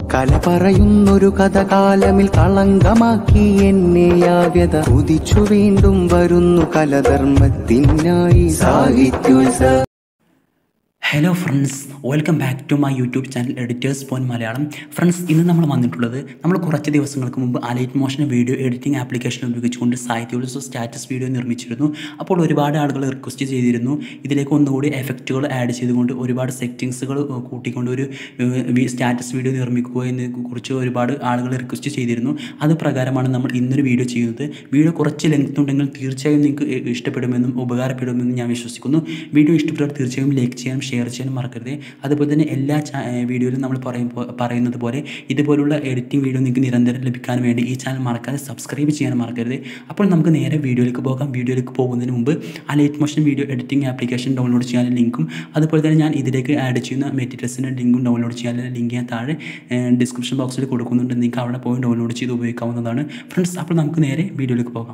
കല പറയുന്നൊരു കഥകാലമിൽ കളങ്കമാക്കി എന്നെ യാവ്യത ഉദിച്ചു വീണ്ടും വരുന്നു കലധർമ്മത്തിനായി Sahityotsav hello friends welcome back to my YouTube channel editors point Malayalam friends ഇന്ന് നമ്മൾ വന്നിട്ടുള്ളത് നമ്മൾ കുറച്ച് ദിവസങ്ങൾക്ക് മുമ്പ് Alight Motion video editing application ഉപയോഗിച്ചുകൊണ്ട് സാഹിത്യോത്സവ സ്റ്റാറ്റസ് വീഡിയോ നിർമ്മിച്ചിരുന്നു അപ്പോൾ ഒരുപാട് ആളുകൾ റിക്വസ്റ്റ് ചെയ്തിരുന്നു ഇതിലേക്ക് ഒന്നുകൂടി എഫക്റ്റുകൾ ആഡ് ചെയ്തുകൊണ്ട് ഒരുപാട് സെറ്റിങ്സുകൾ കൂട്ടിക്കൊണ്ട് ഒരു സ്റ്റാറ്റസ് വീഡിയോ നിർമ്മിക്കുക എന്നതിനെ കുറിച്ച് ഒരുപാട് ആളുകൾ റിക്വസ്റ്റ് ചെയ്തിരുന്നു അത് പ്രകാരമാണ് നമ്മൾ ഇന്നൊരു വീഡിയോ ചെയ്യുന്നത് വീഡിയോ കുറച്ച് ലെങ്ത് ഉണ്ടെങ്കിൽ തീർച്ചയായും നിങ്ങൾക്ക് ഇഷ്ടപ്പെടുമെന്നും ഉപകാരപ്പെടുമെന്നും ഞാൻ വിശ്വസിക്കുന്നു വീഡിയോ ഇഷ്ടപ്പെട്ടാൽ തീർച്ചയായും ലൈക്ക് ചെയ്യാനും ഷെയർ ചെയ്യാനും മറക്കരുത് അതുപോലെ തന്നെ എല്ലാ ചാ- ഏ, വീഡിയോയിലും നമ്മൾ പറയും പോ- പറയുന്നത് പോലെ ഇതുപോലുള്ള എഡിറ്റിംഗ് വീഡിയോ നിങ്ങൾക്ക് നിരന്തരം ലഭിക്കാൻ വേണ്ടി ഈ ചാനൽ മറക്കാതെ സബ്സ്ക്രൈബ് ചെയ്യാൻ മറക്കരുത് അപ്പോൾ നമുക്ക് നേരെ വീഡിയോയിലേക്ക് പോകാം വീഡിയോയിലേക്ക് പോകുന്നതിന് മുമ്പ് Alight Motion video editing application download ചെയ്യാനുള്ള ലിങ്കും അതുപോലെ തന്നെ ഞാൻ ഇതിലേക്ക് ആഡ് ചെയ്യുന്ന മെറ്റീരിയൽസിൻ്റെ ലിങ്കും ഡൗൺലോഡ് ചെയ്യാനുള്ള ലിങ്ക് ഞാൻ താഴെ ഡിസ്ക്രിപ്ഷൻ ബോക്സിൽ കൊടുക്കുന്നുണ്ട് നിങ്ങൾക്ക് അവിടെ പോയി ഡൗൺലോഡ് ചെയ്ത് ഉപയോഗിക്കാവുന്നതാണ് ഫ്രണ്ട്സ് അപ്പോൾ നമുക്ക് നേരെ വീഡിയോയിലേക്ക് പോകാം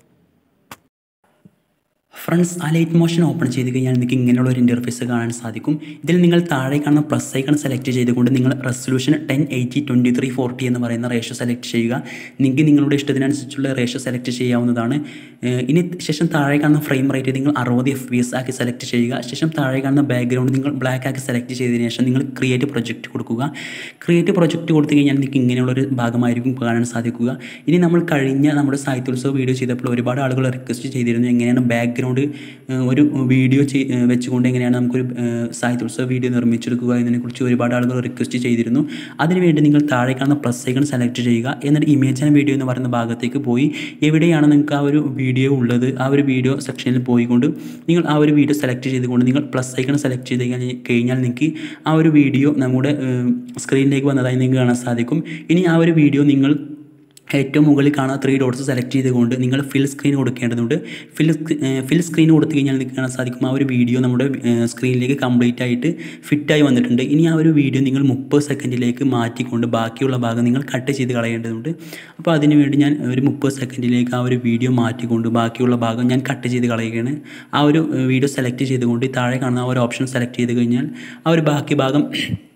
ഫ്രണ്ട്സ് ആ ലൈറ്റ് മോഷൻ ഓപ്പൺ ചെയ്ത് കഴിഞ്ഞാൽ നിങ്ങൾക്ക് ഇങ്ങനെയുള്ള ഒരു ഇൻ്റർഫേസ് കാണാൻ സാധിക്കും ഇതിൽ നിങ്ങൾ താഴെ കാണുന്ന പ്ലസ് ഐക്കൺ സെലക്ട് ചെയ്തുകൊണ്ട് നിങ്ങൾ resolution ten eighty twenty three forty എന്ന് പറയുന്ന റേഷ്യോ സെലക്ട് ചെയ്യുക നിങ്ങൾക്ക് നിങ്ങളുടെ ഇഷ്ടത്തിനനുസരിച്ചുള്ള റേഷ്യോ സെലക്ട് ചെയ്യാവുന്നതാണ് ഏഹ് ഇനി ശേഷം താഴെ കാണുന്ന ഫ്രെയിം റേറ്റ് നിങ്ങൾ അറുപത് എഫ് പി എസ് ആക്കി സെലക്ട് ചെയ്യുക ശേഷം താഴെ കാണുന്ന ബാക്ക്ഗ്രൗണ്ട് നിങ്ങൾ ബ്ലാക്ക് ആക്കി സെലക്ട് ചെയ്തതിന് ശേഷം നിങ്ങൾ ക്രിയേറ്റ് പ്രൊജക്റ്റ് കൊടുക്കുക ക്രിയേറ്റ് പ്രൊജക്റ്റ് കൊടുത്തു കഴിഞ്ഞാൽ നിങ്ങൾക്ക് ഇങ്ങനെയുള്ളൊരു ഭാഗമായിരിക്കും കാണാൻ സാധിക്കുക ഇനി നമ്മൾ കഴിഞ്ഞ നമ്മുടെ സാഹിത്യോത്സവ വീഡിയോ ചെയ്തപ്പോൾ ഒരുപാട് ആളുകൾ റിക്വസ്റ്റ് ചെയ്തിരുന്നു എങ്ങനെയാണ് ബാക്ക്ഗ്രൗണ്ട് ഒരു വീഡിയോ ചെയ് ഏഹ് വെച്ചുകൊണ്ട് എങ്ങനെയാണ് നമുക്കൊരു ഏഹ് സാഹിത്യോത്സവ വീഡിയോ നിർമ്മിച്ചെടുക്കുക എന്നതിനെക്കുറിച്ച് ഒരുപാട് ആളുകൾ റിക്വസ്റ്റ് ചെയ്തിരുന്നു അതിനുവേണ്ടി നിങ്ങൾ താഴെ കാണുന്ന പ്ലസ് ഐക്കൺ സെലക്ട് ചെയ്യുക എന്നിട്ട് ഇമേജ് ആൻഡ് വീഡിയോ എന്ന് പറയുന്ന ഭാഗത്തേക്ക് പോയി എവിടെയാണ് നിങ്ങൾക്ക് ആ ഒരു വീഡിയോ ഉള്ളത് ആ ഒരു വീഡിയോ സെക്ഷനിൽ പോയിക്കൊണ്ട് നിങ്ങൾ ആ ഒരു വീഡിയോ സെലക്ട് ചെയ്തുകൊണ്ട് നിങ്ങൾ പ്ലസ് ഐക്കൺ സെലക്ട് ചെയ്ത് കഴിഞ്ഞാൽ- കഴിഞ്ഞാൽ നിങ്ങൾക്ക് ആ ഒരു വീഡിയോ നമ്മുടെ സ്ക്രീനിലേക്ക് വന്നതായി നിങ്ങൾക്ക് കാണാൻ സാധിക്കും ഇനി ആ ഒരു വീഡിയോ നിങ്ങൾ ഏറ്റവും മുകളിൽ കാണുന്ന ത്രീ ഡോട്ട്സ് സെലക്ട് ചെയ്തുകൊണ്ട് നിങ്ങൾ ഫിൽ സ്ക്രീൻ കൊടുക്കേണ്ടതുണ്ട് ഫിൽ ഫിൽ സ്ക്രീൻ കൊടുത്തു കഴിഞ്ഞാൽ നിങ്ങൾക്ക് കാണാൻ സാധിക്കും ആ ഒരു വീഡിയോ നമ്മുടെ സ്ക്രീനിലേക്ക് കംപ്ലീറ്റ് ആയിട്ട് ഫിറ്റായി വന്നിട്ടുണ്ട് ഇനി ആ ഒരു വീഡിയോ നിങ്ങൾ മുപ്പത് സെക്കൻഡിലേക്ക് മാറ്റിക്കൊണ്ട് ബാക്കിയുള്ള ഭാഗം നിങ്ങൾ കട്ട് ചെയ്ത് കളയേണ്ടതുണ്ട് അപ്പോൾ അതിന് വേണ്ടി ഞാൻ ഒരു മുപ്പത് സെക്കൻഡിലേക്ക് ആ ഒരു വീഡിയോ മാറ്റിക്കൊണ്ട് ബാക്കിയുള്ള ഭാഗം ഞാൻ കട്ട് ചെയ്ത് കളയുകയാണ് ആ ഒരു വീഡിയോ സെലക്ട് ചെയ്തുകൊണ്ട് താഴെ കാണുന്ന ആ ഒരു ഓപ്ഷൻ സെലക്ട് ചെയ്ത് കഴിഞ്ഞാൽ ആ ഒരു ബാക്കി ഭാഗം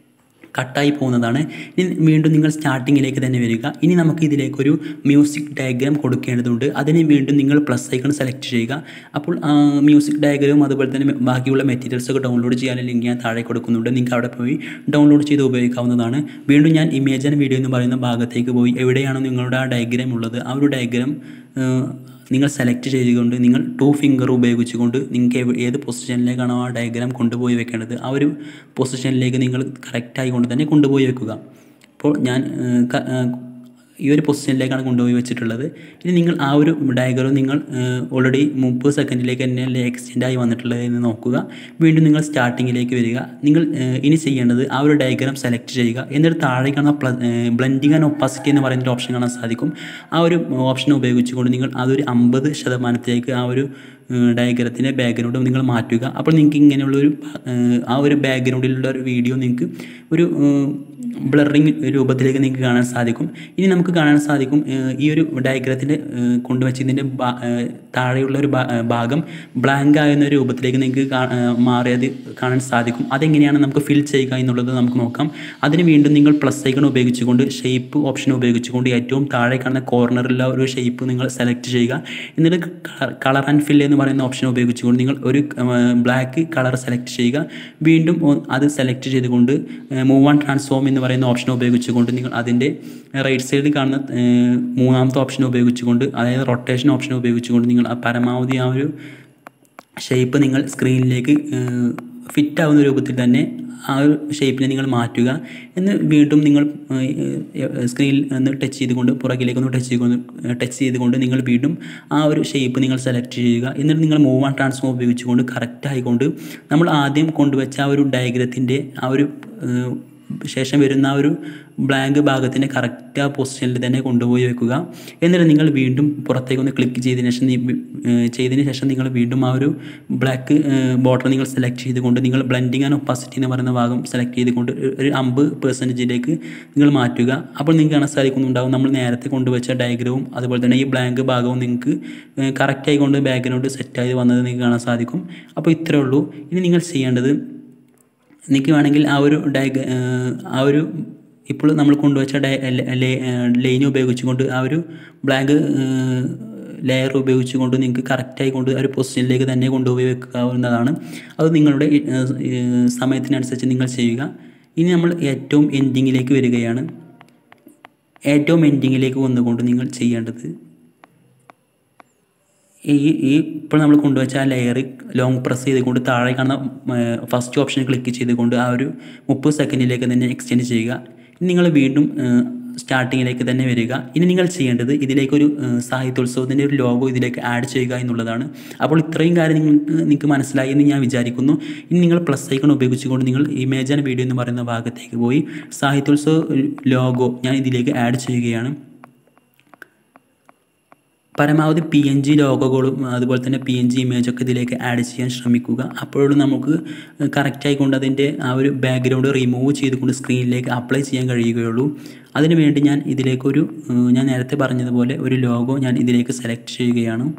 കട്ടായി പോകുന്നതാണ് ഇനി വീണ്ടും നിങ്ങൾ സ്റ്റാർട്ടിങ്ങിലേക്ക് തന്നെ വരിക ഇനി നമുക്ക് ഇതിലേക്കൊരു മ്യൂസിക് ഡയഗ്രാം കൊടുക്കേണ്ടതുണ്ട് അതിന് വീണ്ടും നിങ്ങൾ പ്ലസ് ഐക്കൺ സെലക്ട് ചെയ്യുക അപ്പോൾ മ്യൂസിക് ഡയഗ്രാം അതുപോലെ തന്നെ ബാക്കിയുള്ള മെറ്റീരിയൽസ് ഒക്കെ ഡൗൺലോഡ് ചെയ്യാനുള്ള ലിങ്ക് ഞാൻ താഴെ കൊടുക്കുന്നുണ്ട് നിങ്ങൾക്ക് അവിടെ പോയി ഡൗൺലോഡ് ചെയ്ത് ഉപയോഗിക്കാവുന്നതാണ് വീണ്ടും ഞാൻ ഇമേജ് ആൻഡ് വീഡിയോ എന്ന് പറയുന്ന ഭാഗത്തേക്ക് പോയി എവിടെയാണോ നിങ്ങളുടെ ആ ഡയഗ്രാം ഉള്ളത് ആ ഒരു ഡയഗ്രാം നിങ്ങൾ സെലക്ട് ചെയ്തുകൊണ്ട് നിങ്ങൾ ടു ഫിംഗർ ഉപയോഗിച്ചുകൊണ്ട് നിങ്ങൾക്ക് എവ- ഏത് പൊസിഷനിലേക്കാണോ ആ ഡയഗ്രാം കൊണ്ടുപോയി വെക്കേണ്ടത് ആ ഒരു പൊസിഷനിലേക്ക് നിങ്ങൾ കറക്റ്റായി കൊണ്ട് തന്നെ കൊണ്ടുപോയി വെക്കുക അപ്പോൾ ഞാൻ ഏഹ്, ക- ഏഹ്, ഈ ഒരു പൊസിഷനിലേക്കാണ് കൊണ്ടുപോയി വെച്ചിട്ടുള്ളത് ഇനി നിങ്ങൾ ആ ഒരു ഡയഗ്രാം നിങ്ങൾ ഓൾറെഡി മുപ്പത് സെക്കൻഡിലേക്ക് തന്നെ എക്സ്റ്റെൻഡ് ആയി വന്നിട്ടുള്ളത് എന്ന് നോക്കുക വീണ്ടും നിങ്ങൾ സ്റ്റാർട്ടിങ്ങിലേക്ക് വരിക നിങ്ങൾ ഏഹ്, ഇനി ചെയ്യേണ്ടത് ആ ഒരു ഡയഗ്രാം സെലക്ട് ചെയ്യുക എന്നിട്ട് താഴെ കാണുന്ന ബ്ലെൻഡിങ് ആൻഡ് ഒപ്പാസിറ്റി എന്ന് പറയുന്ന ഒരു ഓപ്ഷൻ കാണാൻ സാധിക്കും ആ ഒരു ഓപ്ഷൻ ഉപയോഗിച്ചുകൊണ്ട് നിങ്ങൾ അതൊരു അമ്പത് ശതമാനത്തിലേക്ക് ആ ഒരു ഡയഗ്രത്തിൻ്റെ ബാക്ക്ഗ്രൗണ്ട് നിങ്ങൾ മാറ്റുക അപ്പോൾ നിങ്ങൾക്ക് ഇങ്ങനെയുള്ളൊരു ഏഹ്, ആ ഒരു ബാക്ക്ഗ്രൗണ്ടിലുള്ള ഒരു വീഡിയോ നിങ്ങൾക്ക് ഒരു ബ്ലറിങ് രൂപത്തിലേക്ക് നിങ്ങൾക്ക് കാണാൻ സാധിക്കും ഇനി നമുക്ക് കാണാൻ സാധിക്കും ഏഹ്, ഈ ഒരു ഡയഗ്രത്തിൻ്റെ കൊണ്ടുവച്ചതിൻ്റെ താഴെയുള്ള ഒരു ഭാ- ഏഹ്, ഭാഗം ബ്ലാങ്ക് ആകുന്ന ഒരു രൂപത്തിലേക്ക് നിങ്ങൾക്ക് കാ- ഏഹ്, മാറിയത് കാണാൻ സാധിക്കും അതെങ്ങനെയാണ് നമുക്ക് ഫിൽ ചെയ്യുക എന്നുള്ളത് നമുക്ക് നോക്കാം അതിന് വീണ്ടും നിങ്ങൾ പ്ലസ് ഐക്കൺ ഉപയോഗിച്ചുകൊണ്ട് ഷേപ്പ് ഓപ്ഷൻ ഉപയോഗിച്ചുകൊണ്ട് ഏറ്റവും താഴെ കാണുന്ന കോർണറിലുള്ള ഒരു ഷേപ്പ് നിങ്ങൾ സെലക്ട് ചെയ്യുക എന്നിട്ട് കളർ ആൻഡ് ഫിൽ എന്ന് പറയുന്ന ഓപ്ഷൻ ഉപയോഗിച്ചുകൊണ്ട് നിങ്ങൾ ഒരു ബ്ലാക്ക് കളർ സെലക്ട് ചെയ്യുക വീണ്ടും ഒ- അത് സെലക്ട് ചെയ്തുകൊണ്ട് മൂവ് ആൻഡ് ട്രാൻസ്ഫോം എന്ന് പറയുന്ന ഓപ്ഷൻ ഉപയോഗിച്ചുകൊണ്ട് നിങ്ങൾ അതിൻ്റെ റൈറ്റ് സൈഡിൽ കാണുന്ന ഏഹ്, മൂന്നാമത്തെ ഓപ്ഷൻ ഉപയോഗിച്ചുകൊണ്ട് അതായത് റൊട്ടേഷൻ ഓപ്ഷൻ ഉപയോഗിച്ചുകൊണ്ട് നിങ്ങൾ ആ പരമാവധി ആ ഒരു ഷേപ്പ് നിങ്ങൾ സ്ക്രീനിലേക്ക് ഫിറ്റ് ആവുന്ന രൂപത്തിൽ തന്നെ ആ ഒരു ഷേപ്പിനെ നിങ്ങൾ മാറ്റുക എന്ന് വീണ്ടും നിങ്ങൾ സ്ക്രീനിൽ ഒന്ന് ടച്ച് ചെയ്തുകൊണ്ട് പുറകിലേക്ക് ഒന്ന് ടച്ച് ചെയ്തുകൊണ്ട് ടച്ച് ചെയ്തുകൊണ്ട് നിങ്ങൾ വീണ്ടും ആ ഒരു ഷേപ്പ് നിങ്ങൾ സെലക്ട് ചെയ്യുക എന്നിട്ട് നിങ്ങൾ മൂവ് ആൻഡ് ട്രാൻസ്ഫോം ഉപയോഗിച്ചുകൊണ്ട് കറക്റ്റ് ആയിക്കൊണ്ട് നമ്മൾ ആദ്യം കൊണ്ടുവച്ച ആ ഒരു ഡയഗ്രത്തിൻ്റെ ആ ഒരു ഏഹ്, ശേഷം വരുന്ന ആ ഒരു ബ്ലാങ്ക് ഭാഗത്തിൻ്റെ കറക്റ്റ് ആ പൊസിഷനിൽ തന്നെ കൊണ്ടുപോയി വെക്കുക എന്നിട്ട് നിങ്ങൾ വീണ്ടും പുറത്തേക്ക് ഒന്ന് ക്ലിക്ക് ചെയ്തതിന് ശേഷം നി- ഏഹ് ചെയ്തതിന് ശേഷം നിങ്ങൾ വീണ്ടും ആ ഒരു ബ്ലാക്ക് ബോർഡർ നിങ്ങൾ സെലക്ട് ചെയ്തുകൊണ്ട് നിങ്ങൾ ബ്ലെൻഡിങ് ആൻഡ് ഒപ്പാസിറ്റി എന്ന് പറയുന്ന ഭാഗം സെലക്ട് ചെയ്തുകൊണ്ട് ഒരു- ഒരു അമ്പത് പെർസെൻറ്റേജിലേക്ക് നിങ്ങൾ മാറ്റുക അപ്പോൾ നിങ്ങൾക്ക് കാണാൻ സാധിക്കുന്നുണ്ടാവും നമ്മൾ നേരത്തെ കൊണ്ടുവച്ച ഡയഗ്രവും അതുപോലെ തന്നെ ഈ ബ്ലാങ്ക് ഭാഗവും നിങ്ങൾക്ക് കറക്റ്റ് ആയിക്കൊണ്ട് ബാക്ക്ഗ്രൗണ്ട് സെറ്റായി വന്നത് നിങ്ങൾക്ക് കാണാൻ സാധിക്കും അപ്പോൾ ഇത്രയേ ഉള്ളൂ ഇനി നിങ്ങൾ ചെയ്യേണ്ടത് നിങ്ങൾക്ക് വേണമെങ്കിൽ ആ ഒരു ഡയഗ ആ ഒരു ഇപ്പോൾ നമ്മൾ കൊണ്ടുവച്ച ലൈൻ ഉപയോഗിച്ചുകൊണ്ട് ആ ഒരു ബ്ലാങ്ക് ലെയർ ഉപയോഗിച്ചുകൊണ്ട് നിങ്ങൾക്ക് കറക്റ്റായി കൊണ്ട് ആ ഒരു പൊസിഷനിലേക്ക് തന്നെ കൊണ്ടുപോയി വെക്കാവുന്നതാണ് അത് നിങ്ങളുടെ ഈ, ഏഹ്, ഏഹ്, സമയത്തിനനുസരിച്ച് നിങ്ങൾ ചെയ്യുക ഇനി നമ്മൾ ഏറ്റവും എൻഡിങ്ങിലേക്ക് വരികയാണ് ഏറ്റവും എൻഡിങ്ങിലേക്ക് വന്നുകൊണ്ട് നിങ്ങൾ ചെയ്യേണ്ടത് ഈ ഈ ഇപ്പോൾ നമ്മൾ കൊണ്ടുവച്ച ആ ലെയർ ലോങ് പ്രസ് ചെയ്തുകൊണ്ട് താഴെ കാണുന്ന ഫസ്റ്റ് ഓപ്ഷൻ ക്ലിക്ക് ചെയ്തുകൊണ്ട് ആ ഒരു മുപ്പത് സെക്കൻഡിലേക്ക് തന്നെ എക്സ്റ്റെൻഡ് ചെയ്യുക ഇനി നിങ്ങൾ വീണ്ടും സ്റ്റാർട്ടിങ്ങിലേക്ക് തന്നെ വരിക ഇനി നിങ്ങൾ ചെയ്യേണ്ടത് ഇതിലേക്കൊരു ഏഹ്, സാഹിത്യോത്സവത്തിൻ്റെ ഒരു ലോഗോ ഇതിലേക്ക് ആഡ് ചെയ്യുക എന്നുള്ളതാണ് അപ്പോൾ ഇത്രയും കാര്യം നിങ്ങൾക്ക് നിങ്ങൾക്ക് മനസ്സിലായി എന്ന് ഞാൻ വിചാരിക്കുന്നു ഇനി നിങ്ങൾ പ്ലസ് ഐക്കൺ ഉപയോഗിച്ചുകൊണ്ട് നിങ്ങൾ ഇമേജ് ആൻഡ് വീഡിയോ എന്ന് പറയുന്ന ഭാഗത്തേക്ക് പോയി സാഹിത്യോത്സവ ലോഗോ ഞാൻ ഇതിലേക്ക് ആഡ് ചെയ്യുകയാണ് പരമാവധി പി എൻ ജി ലോഗോകളും അതുപോലെ തന്നെ പി എൻ ജി ഇമേജൊക്കെ ഇതിലേക്ക് ആഡ് ചെയ്യാൻ ശ്രമിക്കുക അപ്പോഴും നമുക്ക് കറക്റ്റ് ആയിക്കൊണ്ട് അതിൻ്റെ ആ ഒരു ബാക്ക്ഗ്രൗണ്ട് റിമൂവ് ചെയ്തുകൊണ്ട് സ്ക്രീനിലേക്ക് അപ്ലൈ ചെയ്യാൻ കഴിയുകയുള്ളൂ അതിനുവേണ്ടി ഞാൻ ഇതിലേക്കൊരു ഏഹ്, ഞാൻ നേരത്തെ പറഞ്ഞതുപോലെ ഒരു ലോഗോ ഞാൻ ഇതിലേക്ക് സെലക്ട് ചെയ്യുകയാണ്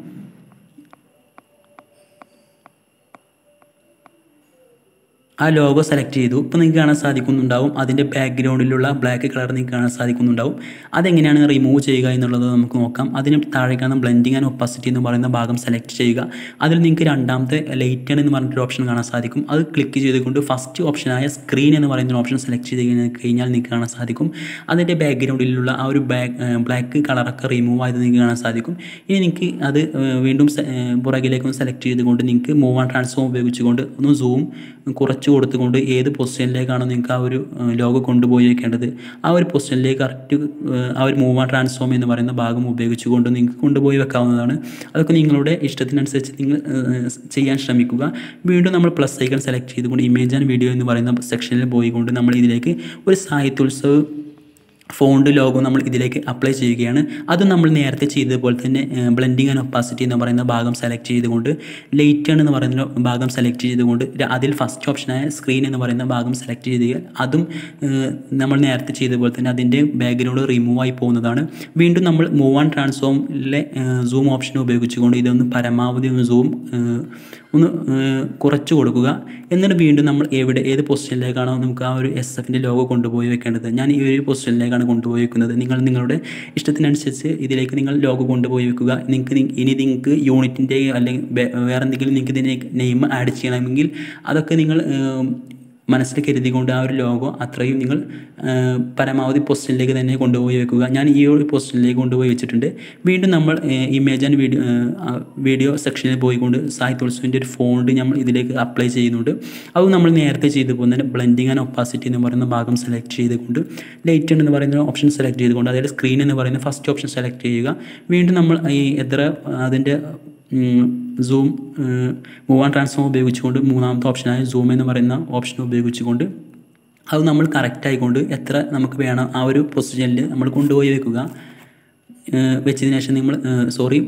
ആ ലോഗോ സെലക്ട് ചെയ്തു ഇപ്പോൾ നിങ്ങൾക്ക് കാണാൻ സാധിക്കുന്നുണ്ടാവും അതിൻ്റെ ബാക്ക്ഗ്രൗണ്ടിലുള്ള ബ്ലാക്ക് കളർ നിങ്ങൾക്ക് കാണാൻ സാധിക്കുന്നുണ്ടാവും അതെങ്ങനെയാണ് റിമൂവ് ചെയ്യുക എന്നുള്ളത് നമുക്ക് നോക്കാം അതിന് താഴെ കാണുന്ന ബ്ലെൻഡിങ് ആൻഡ് ഒപ്പാസിറ്റി എന്ന് പറയുന്ന ഭാഗം സെലക്ട് ചെയ്യുക അതിൽ നിങ്ങൾക്ക് രണ്ടാമത്തെ ലൈറ്റ് എന്ന് പറഞ്ഞിട്ടൊരു ഓപ്ഷൻ കാണാൻ സാധിക്കും അത് ക്ലിക്ക് ചെയ്തുകൊണ്ട് ഫസ്റ്റ് ഓപ്ഷനായ സ്ക്രീൻ എന്ന് പറയുന്ന ഒരു ഓപ്ഷൻ സെലക്ട് ചെയ്ത് കഴിഞ്ഞാൽ കഴിഞ്ഞാൽ നിങ്ങൾക്ക് കാണാൻ സാധിക്കും അതിൻ്റെ ബാക്ക്ഗ്രൗണ്ടിലുള്ള ആ ഒരു ബാക്ക് ബ്ലാക്ക് കളറൊക്കെ റിമൂവ് ആയത് നിങ്ങൾക്ക് കാണാൻ സാധിക്കും ഇനി നിങ്ങൾക്ക് അത് ഏഹ്, വീണ്ടും സെ- ഏഹ്, പുറകിലേക്ക് ഒന്ന് സെലക്ട് ചെയ്തുകൊണ്ട് നിങ്ങൾക്ക് മൂവ് ആൻഡ് ട്രാൻസ്ഫോം ഉപയോഗിച്ചുകൊണ്ട് ഒന്ന് സൂം കുറച്ച് കൊടുത്തുകൊണ്ട് ഏത് പൊസിഷനിലേക്കാണോ നിങ്ങൾക്ക് ആ ഒരു ലോഗോ കൊണ്ടുപോയി വെക്കേണ്ടത് ആ ഒരു പൊസിഷനിലേക്ക് കറക്റ്റ് ആ ഒരു മൂവ് ആൻഡ് ട്രാൻസ്ഫോം എന്ന് പറയുന്ന ഭാഗം ഉപയോഗിച്ചുകൊണ്ട് നിങ്ങൾക്ക് കൊണ്ടുപോയി വെക്കാവുന്നതാണ് അതൊക്കെ നിങ്ങളുടെ ഇഷ്ടത്തിനനുസരിച്ച് നിങ്ങൾ ഏഹ്, ചെയ്യാൻ ശ്രമിക്കുക വീണ്ടും നമ്മൾ പ്ലസ് ഐക്കൺ സെലക്ട് ചെയ്തുകൊണ്ട് ഇമേജ് ആൻഡ് വീഡിയോ എന്ന് പറയുന്ന സെക്ഷനിൽ പോയിക്കൊണ്ട് നമ്മൾ ഇതിലേക്ക് ഒരു സാഹിത്യോത്സവ് ഫോണ്ട് ലോഗോ നമ്മൾ ഇതിലേക്ക് അപ്ലൈ ചെയ്യുകയാണ് അത് നമ്മൾ നേരത്തെ ചെയ്തതുപോലെ തന്നെ ബ്ലെൻഡിങ് ആൻഡ് ഒപ്പാസിറ്റി എന്ന് പറയുന്ന ഭാഗം സെലക്ട് ചെയ്തുകൊണ്ട് ലൈറ്റ് എന്ന് പറയുന്ന ഭാഗം സെലക്ട് ചെയ്തുകൊണ്ട് ര- അതിൽ ഫസ്റ്റ് ഓപ്ഷനായ സ്ക്രീൻ എന്ന് പറയുന്ന ഭാഗം സെലക്ട് ചെയ്ത് കഴിഞ്ഞാൽ അതും ഏഹ്, നമ്മൾ നേരത്തെ ചെയ്തതുപോലെ തന്നെ അതിൻ്റെ ബാക്ക്ഗ്രൗണ്ട് റിമൂവ് ആയി പോകുന്നതാണ് വീണ്ടും നമ്മൾ മൂവ് ആൻഡ് ട്രാൻസ്ഫോമിലെ സൂം ഓപ്ഷൻ ഉപയോഗിച്ചുകൊണ്ട് ഇതൊന്ന് പരമാവധി ഒന്ന് സൂം ഒന്ന് ഏഹ്, കുറച്ച് കൊടുക്കുക എന്നിട്ട് വീണ്ടും നമ്മൾ എവിടെ ഏത് പൊസിഷനിലേക്കാണോ നമുക്ക് ആ ഒരു എസ് എഫിൻ്റെ ലോഗോ കൊണ്ടുപോയി വെക്കേണ്ടത് ഞാൻ ഈ ഒരു പൊസിഷനിലേക്കാണ് കൊണ്ടുപോയി വെക്കുന്നത് നിങ്ങൾ നിങ്ങളുടെ ഇഷ്ടത്തിനനുസരിച്ച് ഇതിലേക്ക് നിങ്ങൾ ലോഗോ കൊണ്ടുപോയി വെക്കുക നിങ്ങൾക്ക് നി- ഇനി നിങ്ങൾക്ക് യൂണിറ്റിൻ്റെ അല്ലെങ്കിൽ വേ- വേറെ എന്തെങ്കിലും നിങ്ങൾക്ക് ഇതിലേക്ക് നെയിം ആഡ് ചെയ്യണമെങ്കിൽ അതൊക്കെ നിങ്ങൾ ഏഹ്, മനസ്സിൽ കരുതിക്കൊണ്ട് ആ ഒരു ലോഗോ അത്രയും നിങ്ങൾ ആ, പരമാവധി പൊസിഷനിലേക്ക് തന്നെ കൊണ്ടുപോയി വെക്കുക ഞാൻ ഈ ഒരു പൊസിഷനിലേക്ക് കൊണ്ടുപോയി വെച്ചിട്ടുണ്ട് വീണ്ടും നമ്മൾ ഇമേജ് ആൻഡ് വീഡിയോ വീഡിയോ സെക്ഷനിൽ പോയിക്കൊണ്ട് സാഹിത്യോത്സവിൻ്റെ ഒരു ഫോണ്ട് നമ്മൾ ഇതിലേക്ക് അപ്ലൈ ചെയ്യുന്നുണ്ട് അത് നമ്മൾ നേരത്തെ ചെയ്തു പോകുന്ന ബ്ലെൻഡിങ് ആൻഡ് ഒപ്പാസിറ്റി എന്ന് പറയുന്ന ഭാഗം സെലക്ട് ചെയ്തുകൊണ്ട് ലൈറ്റ് എന്ന് പറയുന്ന ഓപ്ഷൻ സെലക്ട് ചെയ്തുകൊണ്ട് അതായത് സ്ക്രീൻ എന്ന് പറയുന്ന ഫസ്റ്റ് ഓപ്ഷൻ സെലക്ട് ചെയ്യുക വീണ്ടും നമ്മൾ ഈ എത്ര അതിൻ്റെ സൂം മൂവ് ആൻഡ് ട്രാൻസ്ഫോം ഉപയോഗിച്ചുകൊണ്ട് മൂന്നാമത്തെ ഓപ്ഷനായ സൂം എന്ന് പറയുന്ന ഓപ്ഷൻ ഉപയോഗിച്ചുകൊണ്ട് അത് നമ്മൾ കറക്റ്റ് ആയിക്കൊണ്ട് എത്ര നമുക്ക് വേണം ആ ഒരു പൊസിഷനിൽ നമ്മൾ കൊണ്ടുപോയി വെക്കുക ഏഹ് വെച്ചതിന് ശേഷം നിങ്ങൾ സോറി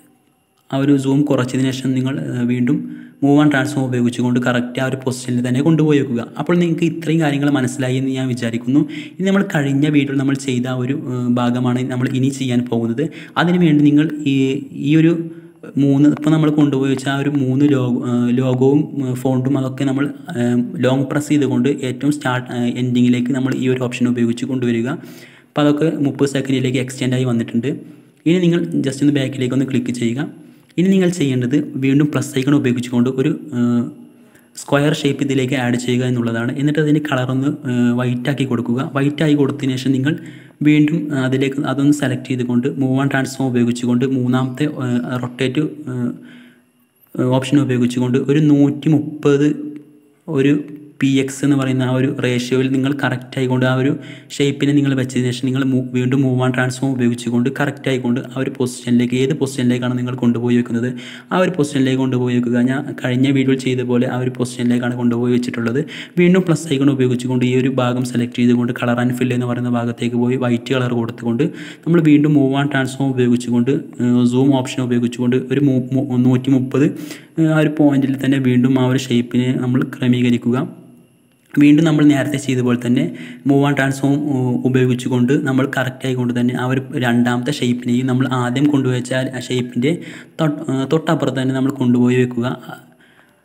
ആ ഒരു സൂം കുറച്ചതിന് ശേഷം നിങ്ങൾ ഏഹ് വീണ്ടും മൂവ് ആൻഡ് ട്രാൻസ്ഫോം ഉപയോഗിച്ചുകൊണ്ട് കറക്റ്റ് ആ ഒരു പൊസിഷനിൽ തന്നെ കൊണ്ടുപോയി വെക്കുക അപ്പോൾ നിങ്ങൾക്ക് ഇത്രയും കാര്യങ്ങൾ മനസ്സിലായി എന്ന് ഞാൻ വിചാരിക്കുന്നു ഇനി നമ്മൾ കഴിഞ്ഞ വീഡിയോയിൽ നമ്മൾ ചെയ്ത ആ ഒരു ഏഹ് ഭാഗമാണ് നമ്മൾ ഇനി ചെയ്യാൻ പോകുന്നത് അതിനുവേണ്ടി നിങ്ങൾ ഈ ഈ ഒരു മൂന്ന് ഇപ്പോൾ നമ്മൾ കൊണ്ടുപോയി വെച്ച ആ ഒരു മൂന്ന് ലോഗോ ലോഗോവും ഫോണ്ടും അതൊക്കെ നമ്മൾ ലോങ് പ്രസ് ചെയ്തുകൊണ്ട് ഏറ്റവും സ്റ്റാർട്ട് എൻഡിങ്ങിലേക്ക് നമ്മൾ ഈ ഒരു ഓപ്ഷൻ ഉപയോഗിച്ച് കൊണ്ടുവരിക അപ്പോൾ അതൊക്കെ മുപ്പത് സെക്കൻഡിലേക്ക് എക്സ്റ്റെൻഡ് ആയി വന്നിട്ടുണ്ട് ഇനി നിങ്ങൾ ജസ്റ്റ് ഒന്ന് ബാക്കിലേക്ക് ഒന്ന് ക്ലിക്ക് ചെയ്യുക ഇനി നിങ്ങൾ ചെയ്യേണ്ടത് വീണ്ടും പ്ലസ് ഐക്കൺ ഉപയോഗിച്ചുകൊണ്ട് ഒരു സ്ക്വയർ ഷേപ്പ് ഇതിലേക്ക് ആഡ് ചെയ്യുക എന്നുള്ളതാണ് എന്നിട്ട് അതിൻ്റെ കളറൊന്ന് വൈറ്റ് ആക്കി കൊടുക്കുക വൈറ്റ് ആയി കൊടുത്തതിന് ശേഷം നിങ്ങൾ വീണ്ടും അതിലേക്ക് അതൊന്ന് സെലക്ട് ചെയ്തുകൊണ്ട് മൂവ് ആൻഡ് ട്രാൻസ്ഫോം ഉപയോഗിച്ചുകൊണ്ട് മൂന്നാമത്തെ റൊട്ടേറ്റ് ഓപ്ഷൻ ഉപയോഗിച്ചുകൊണ്ട് ഒരു നൂറ്റി മുപ്പത് ഒരു പി എക്സ് എന്ന് പറയുന്ന ആ ഒരു റേഷ്യോയിൽ നിങ്ങൾ കറക്റ്റ് ആയിക്കൊണ്ട് ആ ഒരു ഷേപ്പിനെ നിങ്ങൾ വെച്ചതിന് ശേഷം നിങ്ങൾ മൂ- വീണ്ടും മൂവ് ആൻഡ് ട്രാൻസ്ഫോം ഉപയോഗിച്ചുകൊണ്ട് കറക്റ്റ് ആയിക്കൊണ്ട് ആ ഒരു പൊസിഷനിലേക്ക് ഏത് പൊസിഷനിലേക്കാണ് നിങ്ങൾ കൊണ്ടുപോയി വെക്കുന്നത് ആ ഒരു പൊസിഷനിലേക്ക് കൊണ്ടുപോയി വെക്കുക ഞാൻ കഴിഞ്ഞ വീഡിയോയിൽ ചെയ്ത പോലെ ആ ഒരു പൊസിഷനിലേക്കാണ് കൊണ്ടുപോയി വെച്ചിട്ടുള്ളത് വീണ്ടും പ്ലസ് ഐക്കൺ ഉപയോഗിച്ചുകൊണ്ട് ഈ ഒരു ഭാഗം സെലക്ട് ചെയ്തുകൊണ്ട് കളർ ആൻഡ് ഫിൽ എന്ന് പറയുന്ന ഭാഗത്തേക്ക് പോയി വൈറ്റ് കളർ കൊടുത്തുകൊണ്ട് നമ്മൾ വീണ്ടും മൂവ് ആൻഡ് ട്രാൻസ്ഫോം ഉപയോഗിച്ചുകൊണ്ട് സൂം ഓപ്ഷൻ ഉപയോഗിച്ചുകൊണ്ട് ഒരു മൂ- മൂ- നൂറ്റി മുപ്പത് ആ ഒരു പോയിന്റിൽ തന്നെ വീണ്ടും ആ ഒരു ഷേപ്പിനെ നമ്മൾ ക്രമീകരിക്കുക വീണ്ടും നമ്മൾ നേരത്തെ ചെയ്ത പോലെ തന്നെ മൂവ് ആൻഡ് ട്രാൻസ്ഫോം ഉപയോഗിച്ചുകൊണ്ട് നമ്മൾ കറക്റ്റ് ആയിക്കൊണ്ട് തന്നെ ആ ഒരു രണ്ടാമത്തെ ഷേപ്പിനെയും നമ്മൾ ആദ്യം കൊണ്ടുവച്ച ആ ഷേപ്പിൻ്റെ തൊട്ടപ്പുറത്ത് തന്നെ നമ്മൾ കൊണ്ടുപോയി വെക്കുക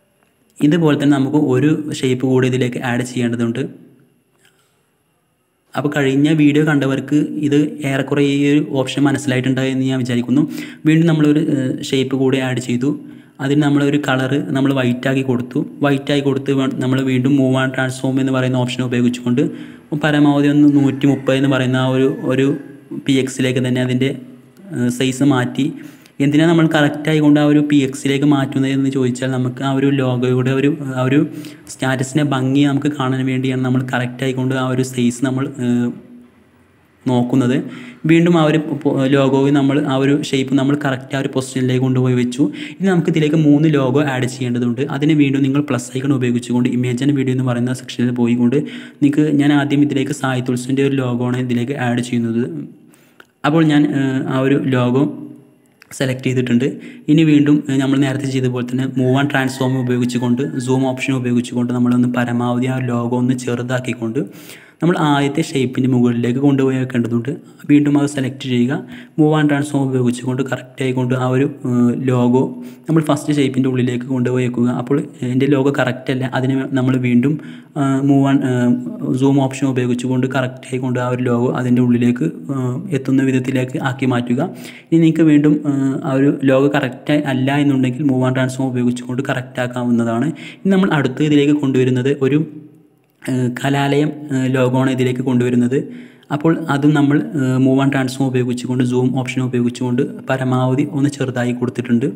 ഇതുപോലെ തന്നെ നമുക്ക് ഒരു ഷേപ്പ് കൂടി ഇതിലേക്ക് ആഡ് ചെയ്യേണ്ടതുണ്ട് അപ്പോൾ കഴിഞ്ഞ വീഡിയോ കണ്ടവർക്ക് ഇത് ഏറെക്കുറെ ഈ ഒരു ഓപ്ഷൻ മനസ്സിലായിട്ടുണ്ടായെന്ന് ഞാൻ വിചാരിക്കുന്നു വീണ്ടും നമ്മളൊരു ഷേപ്പ് കൂടി ആഡ് ചെയ്തു അതിന് നമ്മളൊരു കളറ് നമ്മൾ വൈറ്റ് ആക്കി കൊടുത്തു വൈറ്റ് ആക്കി കൊടുത്ത് നമ്മൾ വീണ്ടും മൂവ് ആൻഡ് ട്രാൻസ്ഫോം എന്ന് പറയുന്ന ഓപ്ഷൻ ഉപയോഗിച്ചുകൊണ്ട് പരമാവധി ഒന്ന് നൂറ്റി മുപ്പത് എന്ന് പറയുന്ന ആ ഒരു ഒരു പി എക്സിലേക്ക് തന്നെ അതിൻ്റെ സൈസ് മാറ്റി എന്തിനാണ് നമ്മൾ കറക്റ്റായി കൊണ്ട് ആ ഒരു പി എക്സിലേക്ക് മാറ്റുന്നത് എന്ന് ചോദിച്ചാൽ നമുക്ക് ആ ഒരു ലോഗോയുടെ ഒരു ആ ഒരു സ്റ്റാറ്റസിനെ ഭംഗി നമുക്ക് കാണാൻ വേണ്ടിയാണ് നമ്മൾ കറക്റ്റായി കൊണ്ട് ആ ഒരു സൈസ് നമ്മൾ ഏഹ്, നോക്കുന്നത് വീണ്ടും ആ ഒരു ലോഗോയിൽ നമ്മൾ ആ ഒരു ഷേപ്പ് നമ്മൾ കറക്റ്റ് ആ ഒരു പൊസിഷനിലേക്ക് കൊണ്ടുപോയി വെച്ചു ഇനി നമുക്ക് ഇതിലേക്ക് മൂന്ന് ലോഗോ ആഡ് ചെയ്യേണ്ടതുണ്ട് അതിന് വീണ്ടും നിങ്ങൾ പ്ലസ് ഐക്കൺ ഉപയോഗിച്ചുകൊണ്ട് ഇമേജ് ആൻഡ് വീഡിയോ എന്ന് പറയുന്ന സെക്ഷനിൽ പോയിക്കൊണ്ട് നിങ്ങൾക്ക് ഞാൻ ആദ്യം ഇതിലേക്ക് സായിത്തുൾസിൻ്റെ ഒരു ലോഗോ ആണ് ഇതിലേക്ക് ആഡ് ചെയ്യുന്നത് അപ്പോൾ ഞാൻ ഏഹ്, ആ ഒരു ലോഗോ സെലക്ട് ചെയ്തിട്ടുണ്ട് ഇനി വീണ്ടും ഏഹ്, നമ്മൾ നേരത്തെ ചെയ്ത പോലെ തന്നെ മൂവ് ആൻഡ് ട്രാൻസ്ഫോം ഉപയോഗിച്ചുകൊണ്ട് സൂം ഓപ്ഷൻ ഉപയോഗിച്ചുകൊണ്ട് നമ്മളൊന്ന് പരമാവധി ആ ലോഗോ ഒന്ന് ചെറുതാക്കിക്കൊണ്ട് നമ്മൾ ആദ്യത്തെ ഷേപ്പിൻ്റെ മുകളിലേക്ക് കൊണ്ടുപോയി വെക്കേണ്ടതുണ്ട് വീണ്ടും അത് സെലക്ട് ചെയ്യുക മൂവ് ആൻഡ് ട്രാൻസ്ഫോം ഉപയോഗിച്ചുകൊണ്ട് കറക്റ്റ് ആയിക്കൊണ്ട് ആ ഒരു ലോഗോ നമ്മൾ ഫസ്റ്റ് ഷേപ്പിൻ്റെ ഉള്ളിലേക്ക് കൊണ്ടുപോയി വെക്കുക അപ്പോൾ എൻ്റെ ലോഗോ കറക്റ്റ് അല്ല അതിന് നമ്മൾ വീണ്ടും മൂവ് ആൻഡ് സൂം ഓപ്ഷൻ ഉപയോഗിച്ചുകൊണ്ട് കറക്റ്റ് ആയിക്കൊണ്ട് ആ ഒരു ലോഗോ അതിൻ്റെ ഉള്ളിലേക്ക് ആ, എത്തുന്ന വിധത്തിലേക്ക് ആക്കി മാറ്റുക ഇനി നിങ്ങൾക്ക് വീണ്ടും ആ, ആ ഒരു ലോഗോ കറക്റ്റ് അല്ല എന്നുണ്ടെങ്കിൽ മൂവ് ആൻഡ് ട്രാൻസ്ഫോം ഉപയോഗിച്ചുകൊണ്ട് കറക്റ്റ് ആക്കാവുന്നതാണ് ഇനി നമ്മൾ അടുത്ത ഇതിലേക്ക് കൊണ്ടുവരുന്നത് ഒരു ഏഹ് കലാലയം ഏഹ് ലോഗോണ് ഇതിലേക്ക് കൊണ്ടുവരുന്നത് അപ്പോൾ അതും നമ്മൾ മൂവ് ആൻഡ് ട്രാൻസ്ഫോം ഉപയോഗിച്ചുകൊണ്ട് സൂം ഓപ്ഷൻ ഉപയോഗിച്ചുകൊണ്ട് പരമാവധി ഒന്ന് ചെറുതായി കൊടുത്തിട്ടുണ്ട്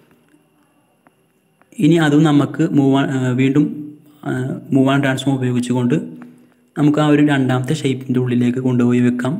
ഇനി അതും നമുക്ക് മൂവ് ആൻ ഏഹ് വീണ്ടും മൂവ് ആൻഡ് ട്രാൻസ്ഫോം ഉപയോഗിച്ചുകൊണ്ട് നമുക്ക് ആ ഒരു രണ്ടാമത്തെ ഷേപ്പിൻ്റെ ഉള്ളിലേക്ക് കൊണ്ടുപോയി വെക്കാം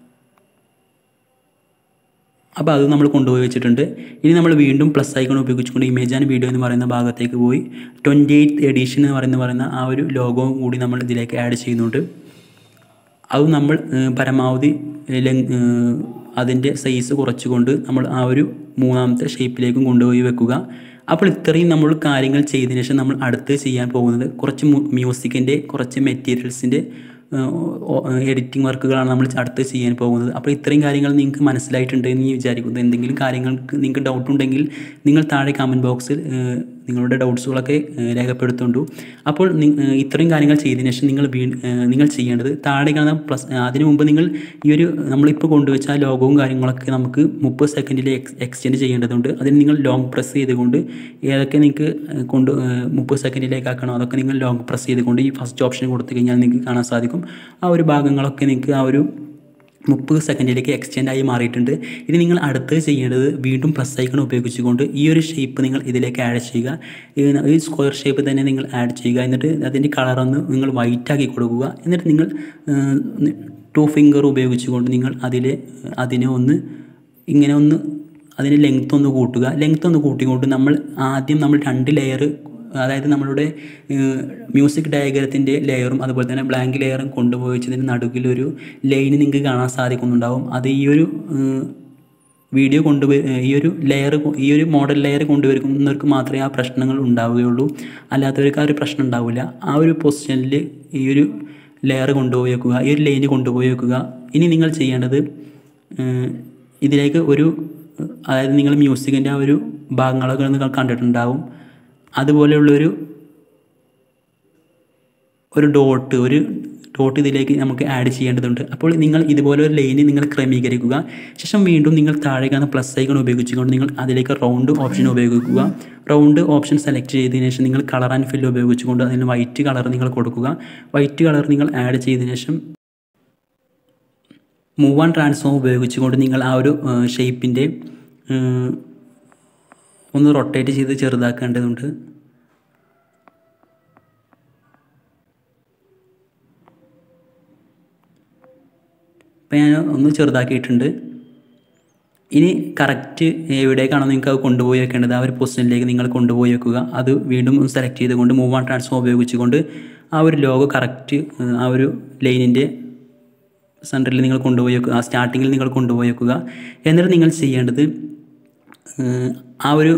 അപ്പോൾ അത് നമ്മൾ കൊണ്ടുപോയി വെച്ചിട്ടുണ്ട് ഇനി നമ്മൾ വീണ്ടും പ്ലസ് ഐക്കൺ ഉപയോഗിച്ചുകൊണ്ട് ഇമേജ് ആൻഡ് വീഡിയോ എന്ന് പറയുന്ന ഭാഗത്തേക്ക് പോയി ട്വൻറ്റി എയ്ത്ത് എഡിഷൻ എന്ന് പറയുന്ന പറയുന്ന ആ ഒരു ലോഗോ കൂടി നമ്മൾ ഇതിലേക്ക് ആഡ് ചെയ്യുന്നുണ്ട് അത് നമ്മൾ ഏഹ്, പരമാവധി ലെങ് ഏഹ്, അതിൻ്റെ സൈസ് കുറച്ചുകൊണ്ട് നമ്മൾ ആ ഒരു മൂന്നാമത്തെ ഷേപ്പിലേക്കും കൊണ്ടുപോയി വെക്കുക അപ്പോൾ ഇത്രയും നമ്മൾ കാര്യങ്ങൾ ചെയ്തതിന് ശേഷം നമ്മൾ അടുത്ത് ചെയ്യാൻ പോകുന്നത് കുറച്ച് മ്യൂസിക്കിൻ്റെ കുറച്ച് മെറ്റീരിയൽസിൻ്റെ എഡിറ്റിംഗ് വർക്കുകളാണ് നമ്മൾ അടുത്ത് ചെയ്യാൻ പോകുന്നത് അപ്പോൾ ഇത്രയും കാര്യങ്ങൾ നിങ്ങൾക്ക് മനസ്സിലായിട്ടുണ്ട് എന്ന് ഞാൻ വിചാരിക്കുന്നു എന്തെങ്കിലും കാര്യങ്ങൾക്ക് നിങ്ങൾക്ക് ഡൗട്ട് ഉണ്ടെങ്കിൽ നിങ്ങൾ താഴെ കമൻറ്റ് ബോക്സിൽ ഏഹ്, നിങ്ങളുടെ ഡൗട്ട്സുകളൊക്കെ ഏഹ്, രേഖപ്പെടുത്തുണ്ടു അപ്പോൾ നി- ഏഹ്, ഇത്രയും കാര്യങ്ങൾ ചെയ്തതിന് ശേഷം നിങ്ങൾ വീ ഏഹ്, നിങ്ങൾ ചെയ്യേണ്ടത് താഴെ കാണുന്ന പ്ലസ് അതിനു മുമ്പ് നിങ്ങൾ ഈ ഒരു നമ്മളിപ്പോൾ കൊണ്ടുവച്ച ആ ലോഗവും കാര്യങ്ങളൊക്കെ നമുക്ക് മുപ്പത് സെക്കൻഡിൽ എക്സ് എക്സ്റ്റെൻഡ് ചെയ്യേണ്ടതുണ്ട് അതിന് നിങ്ങൾ ലോങ് പ്രസ് ചെയ്തുകൊണ്ട് ഏതൊക്കെ നിങ്ങൾക്ക് ഏഹ്, കൊണ്ട് ഏഹ്, മുപ്പത് സെക്കൻഡിലേക്ക് ആക്കണോ അതൊക്കെ നിങ്ങൾ ലോങ് പ്രസ് ചെയ്തുകൊണ്ട് ഈ ഫസ്റ്റ് ഓപ്ഷൻ കൊടുത്തു കഴിഞ്ഞാൽ നിങ്ങൾക്ക് കാണാൻ സാധിക്കും ആ ഒരു ഭാഗങ്ങളൊക്കെ നിങ്ങൾക്ക് ആ ഒരു മുപ്പത് സെക്കൻഡിലേക്ക് എക്സ്റ്റെൻഡ് ആയി മാറിയിട്ടുണ്ട് ഇനി നിങ്ങൾ അടുത്ത് ചെയ്യേണ്ടത് വീണ്ടും പ്ലസ് ഐക്കൺ ഉപയോഗിച്ചുകൊണ്ട് ഈ ഒരു ഷേപ്പ് നിങ്ങൾ ഇതിലേക്ക് ആഡ് ചെയ്യുക ഈ- ഈ സ്ക്വയർ ഷേപ്പ് തന്നെ നിങ്ങൾ ആഡ് ചെയ്യുക എന്നിട്ട് അതിൻ്റെ കളറൊന്ന് നിങ്ങൾ വൈറ്റ് ആക്കി കൊടുക്കുക എന്നിട്ട് നിങ്ങൾ ടു ഫിംഗർ ഉപയോഗിച്ചുകൊണ്ട് നിങ്ങൾ അതിലെ അതിനെ ഒന്ന് ഇങ്ങനെ ഒന്ന് അതിന് ലെങ്ത് ഒന്ന് കൂട്ടുക ലെങ്ത് ഒന്ന് കൂട്ടിക്കൊണ്ട് നമ്മൾ ആദ്യം നമ്മൾ രണ്ട് ലെയർ അതായത് നമ്മളുടെ മ്യൂസിക് ഡയഗ്രത്തിൻ്റെ ലെയറും അതുപോലെ തന്നെ ബ്ലാങ്ക് ലെയറും കൊണ്ടുപോയി വെച്ചതിന് നടുക്കിലൊരു ലൈന് നിങ്ങൾക്ക് കാണാൻ സാധിക്കുന്നുണ്ടാവും അത് ഈ ഒരു ഏഹ്, വീഡിയോ കൊണ്ടുപോയി ഈ ഒരു ലെയർ ഈ ഒരു മോഡൽ ലെയർ കൊണ്ടുവരുന്നവർക്ക് മാത്രമേ ആ പ്രശ്നങ്ങൾ ഉണ്ടാവുകയുള്ളൂ അല്ലാത്തവർക്ക് ആ ഒരു പ്രശ്നം ഉണ്ടാവില്ല ആ ഒരു പൊസിഷനിൽ ഈ ഒരു ലെയർ കൊണ്ടുപോയി വെക്കുക ഈ ഒരു ലൈന് കൊണ്ടുപോയി വെക്കുക ഇനി നിങ്ങൾ ചെയ്യേണ്ടത് ഏഹ്, ഇതിലേക്ക് ഒരു അതായത് നിങ്ങൾ മ്യൂസിക്കിൻ്റെ ആ ഒരു ഭാഗങ്ങളൊക്കെ നിങ്ങൾ കണ്ടിട്ടുണ്ടാവും അതുപോലെയുള്ളൊരു ഒരു ഡോട്ട് ഒരു ഡോട്ട് ഇതിലേക്ക് നമുക്ക് ആഡ് ചെയ്യേണ്ടതുണ്ട് അപ്പോൾ നിങ്ങൾ ഇതുപോലെ ഒരു ലൈന് നിങ്ങൾ ക്രമീകരിക്കുക ശേഷം വീണ്ടും നിങ്ങൾ താഴെ കാണുന്ന പ്ലസ് ഐക്കൺ ഉപയോഗിച്ചുകൊണ്ട് നിങ്ങൾ അതിലേക്ക് റൗണ്ട് ഓപ്ഷൻ ഉപയോഗിക്കുക റൗണ്ട് ഓപ്ഷൻ സെലക്ട് ചെയ്തതിന് ശേഷം നിങ്ങൾ കളർ ആൻഡ് ഫില്ല് ഉപയോഗിച്ചുകൊണ്ട് അതിന് വൈറ്റ് കളർ നിങ്ങൾ കൊടുക്കുക വൈറ്റ് കളർ നിങ്ങൾ ആഡ് ചെയ്തതിന് ശേഷം മൂവ് ആൻഡ് ട്രാൻസ്ഫോം ഉപയോഗിച്ചുകൊണ്ട് നിങ്ങൾ ആ ഒരു ഷേപ്പിൻ്റെ ഒന്ന് റൊട്ടേറ്റ് ചെയ്ത് ചെറുതാക്കേണ്ടതുണ്ട് അപ്പോൾ ഞാൻ ഒന്ന് ചെറുതാക്കിയിട്ടുണ്ട് ഇനി കറക്റ്റ് എവിടേക്കാണോ നിങ്ങൾക്ക് അത് കൊണ്ടുപോയി വെക്കേണ്ടത് ആ ഒരു പൊസിഷനിലേക്ക് നിങ്ങൾ കൊണ്ടുപോയി വെക്കുക അത് വീണ്ടും സെലക്ട് ചെയ്തുകൊണ്ട് മൂവ് ആൻഡ് ട്രാൻസ്ഫോം ഉപയോഗിച്ചുകൊണ്ട് ആ ഒരു ലോഗോ കറക്റ്റ് ആ ഒരു ലൈനിൻ്റെ സെൻറ്ററിൽ നിങ്ങൾ കൊണ്ടുപോയി വെക്കുക ആ സ്റ്റാർട്ടിങ്ങിൽ നിങ്ങൾ കൊണ്ടുപോയി വെക്കുക എന്നിട്ട് നിങ്ങൾ ചെയ്യേണ്ടത് ഏഹ്, ആ ഒരു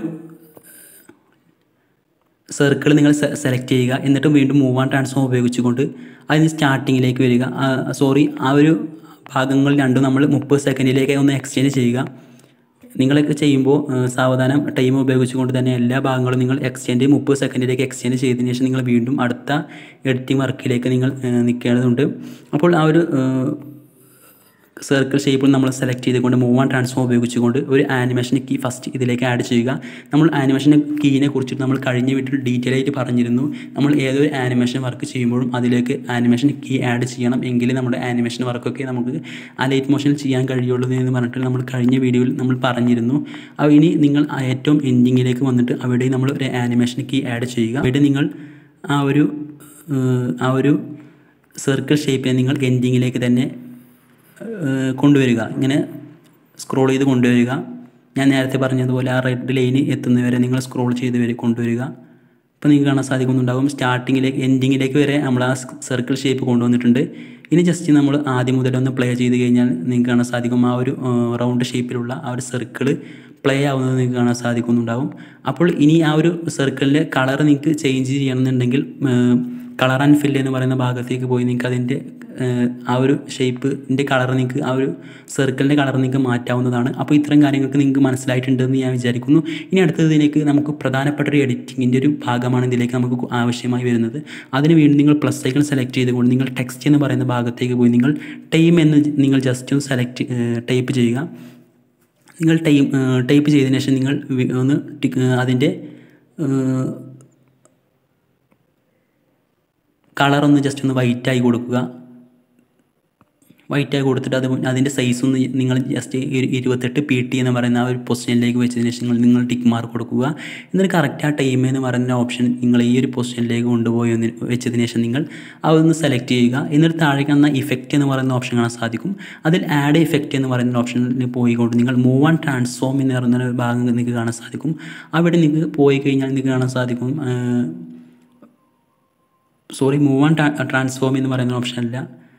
സർക്കിൾ നിങ്ങൾ സെലക്ട് ചെയ്യുക എന്നിട്ട് വീണ്ടും മൂവ് ആൻഡ് ട്രാൻസ്ഫോം ഉപയോഗിച്ചുകൊണ്ട് അതിന് സ്റ്റാർട്ടിങ്ങിലേക്ക് വരിക സോറി ആ ഒരു ഭാഗങ്ങൾ രണ്ടും നമ്മൾ മുപ്പത് സെക്കൻഡിലേക്ക് ഒന്ന് എക്സ്ചേഞ്ച് ചെയ്യുക നിങ്ങളൊക്കെ ചെയ്യുമ്പോൾ ഏഹ്, സാവധാനം ടൈം ഉപയോഗിച്ചുകൊണ്ട് തന്നെ എല്ലാ ഭാഗങ്ങളും നിങ്ങൾ എക്സ്റ്റെൻഡ് മുപ്പത് സെക്കൻഡിലേക്ക് എക്സ്റ്റെൻഡ് ചെയ്തതിന് ശേഷം നിങ്ങൾ വീണ്ടും അടുത്ത എഡിറ്റിംഗ് വർക്കിലേക്ക് നിങ്ങൾ ഏഹ്, നിൽക്കേണ്ടതുണ്ട് അപ്പോൾ ആ ഒരു ഏഹ്, സർക്കിൾ ഷേപ്പിൽ നമ്മൾ സെലക്ട് ചെയ്തുകൊണ്ട് മൂവ് ആൻഡ് ട്രാൻസ്ഫോം ഉപയോഗിച്ചുകൊണ്ട് ഒരു ആനിമേഷൻ കീ ഫസ്റ്റ് ഇതിലേക്ക് ആഡ് ചെയ്യുക നമ്മൾ ആനിമേഷൻ കീനെ കുറിച്ചിട്ട് നമ്മൾ കഴിഞ്ഞ വീട്ടിൽ ഡീറ്റെയിൽ ആയിട്ട് പറഞ്ഞിരുന്നു നമ്മൾ ഏതൊരു ആനിമേഷൻ വർക്ക് ചെയ്യുമ്പോഴും അതിലേക്ക് ആനിമേഷൻ കീ ആഡ് ചെയ്യണം എങ്കിലേ നമ്മുടെ ആനിമേഷൻ വർക്കൊക്കെ നമുക്ക് അലൈറ്റ് മോഷനിൽ ചെയ്യാൻ കഴിയുള്ളൂ എന്ന് പറഞ്ഞിട്ട് നമ്മൾ കഴിഞ്ഞ വീഡിയോയിൽ നമ്മൾ പറഞ്ഞിരുന്നു അപ്പോൾ ഇനി നിങ്ങൾ ആ ഏറ്റവും എൻഡിങ്ങിലേക്ക് വന്നിട്ട് അവിടെ നമ്മൾ ഒരു ആനിമേഷൻ കീ ആഡ് ചെയ്യുക അവിടെ നിങ്ങൾ ആ ഒരു ഏഹ്, ആ ഒരു സർക്കിൾ ഷേപ്പിനെ നിങ്ങൾ എൻഡിങ്ങിലേക്ക് തന്നെ ഏഹ് കൊണ്ടുവരിക ഇങ്ങനെ സ്ക്രോൾ ചെയ്ത് കൊണ്ടുവരിക ഞാൻ നേരത്തെ പറഞ്ഞതുപോലെ ആ റെഡ് ലൈന് എത്തുന്നവരെ നിങ്ങൾ സ്ക്രോൾ ചെയ്ത് വരെ കൊണ്ടുവരിക ഇപ്പോൾ നിങ്ങൾക്ക് കാണാൻ സാധിക്കുന്നുണ്ടാകും സ്റ്റാർട്ടിങ്ങിലേക്ക് എൻഡിങ്ങിലേക്ക് വരെ നമ്മൾ ആ സർക്കിൾ ഷേപ്പ് കൊണ്ടുവന്നിട്ടുണ്ട് ഇനി ജസ്റ്റ് നമ്മൾ ആദ്യം മുതൽ ഒന്ന് പ്ലേ ചെയ്ത് കഴിഞ്ഞാൽ നിങ്ങൾക്ക് കാണാൻ സാധിക്കും ആ ഒരു റൗണ്ട് ഷേപ്പിലുള്ള ആ ഒരു സർക്കിൾ പ്ലേ ആവുന്നത് നിങ്ങൾക്ക് കാണാൻ സാധിക്കുന്നുണ്ടാവും അപ്പോൾ ഇനി ആ ഒരു സർക്കിളിൻ്റെ കളർ നിങ്ങൾക്ക് ചേഞ്ച് ചെയ്യണമെന്നുണ്ടെങ്കിൽ കളർ ആൻഡ് ഫിൽ എന്ന് പറയുന്ന ഭാഗത്തേക്ക് പോയി നിങ്ങൾക്ക് അതിൻ്റെ ഏഹ്, ആ ഒരു ഷേപ്പിൻ്റെ കളർ നിങ്ങൾക്ക് ആ ഒരു സർക്കിളിൻ്റെ കളർ നിങ്ങൾക്ക് മാറ്റാവുന്നതാണ് അപ്പോൾ ഇത്തരം കാര്യങ്ങൾക്ക് നിങ്ങൾക്ക് മനസ്സിലായിട്ടുണ്ടെന്ന് ഞാൻ വിചാരിക്കുന്നു ഇനി അടുത്തതിലേക്ക് നമുക്ക് പ്രധാനപ്പെട്ട ഒരു എഡിറ്റിങ്ങിൻ്റെ ഒരു ഭാഗമാണ് ഇതിലേക്ക് നമുക്ക് ആവശ്യമായി വരുന്നത് അതിന് വേണ്ടി നിങ്ങൾ പ്ലസ് ഐക്കൺ സെലക്ട് ചെയ്തുകൊണ്ട് നിങ്ങൾ ടെക്സ്റ്റ് എന്ന് പറയുന്ന ഭാഗത്തേക്ക് പോയി നിങ്ങൾ ടൈം എന്ന് നിങ്ങൾ ജസ്റ്റ് ഒന്ന് സെലക്ട് ടൈപ്പ് ചെയ്യുക നിങ്ങൾ ടൈം ടൈപ്പ് ചെയ്തതിന് ശേഷം നിങ്ങൾ വി- ഒന്ന് ടിക്ക് അതിൻ്റെ കളർ ഒന്ന് ജസ്റ്റ് ഒന്ന് വൈറ്റ് ആയി കൊടുക്കുക വൈറ്റ് ആയി കൊടുത്തിട്ട് അത് അതിൻ്റെ സൈസ് ഒന്ന് നിങ്ങൾ ജസ്റ്റ് ഒരു ഇരുപത്തെട്ട് പി ടി എന്ന് പറയുന്ന ആ ഒരു പൊസിഷനിലേക്ക് വെച്ചതിന് ശേഷം നിങ്ങൾ നിങ്ങൾ ടിക്ക് മാർക്ക് കൊടുക്കുക എന്നിട്ട് കറക്റ്റ് ആ ടൈം എന്ന് പറയുന്ന ഓപ്ഷൻ നിങ്ങൾ ഈ ഒരു പൊസിഷനിലേക്ക് കൊണ്ടുപോയി ഒന്ന് വെച്ചതിന് ശേഷം നിങ്ങൾ അതൊന്ന് സെലക്ട് ചെയ്യുക എന്നിട്ട് താഴേക്ക് വന്ന ഇഫക്റ്റ് എന്ന് പറയുന്ന ഓപ്ഷൻ കാണാൻ സാധിക്കും അതിൽ ആഡ് ഇഫക്റ്റ് എന്ന് പറയുന്ന ഓപ്ഷനിൽ പോയിക്കൊണ്ട് നിങ്ങൾ മൂവ് ആൻഡ് ട്രാൻസ്ഫോം എന്ന് പറയുന്ന ഒരു ഭാഗം നിങ്ങൾക്ക് കാണാൻ സാധിക്കും അവിടെ നിങ്ങൾക്ക് പോയി കഴിഞ്ഞാൽ നിങ്ങൾക്ക് കാണാൻ സാധിക്കും ഏഹ്, സോറി മൂവ് ആൻഡ് ട്രാൻസ്ഫോം എന്ന് പറയുന്ന ഓപ്ഷനല്ല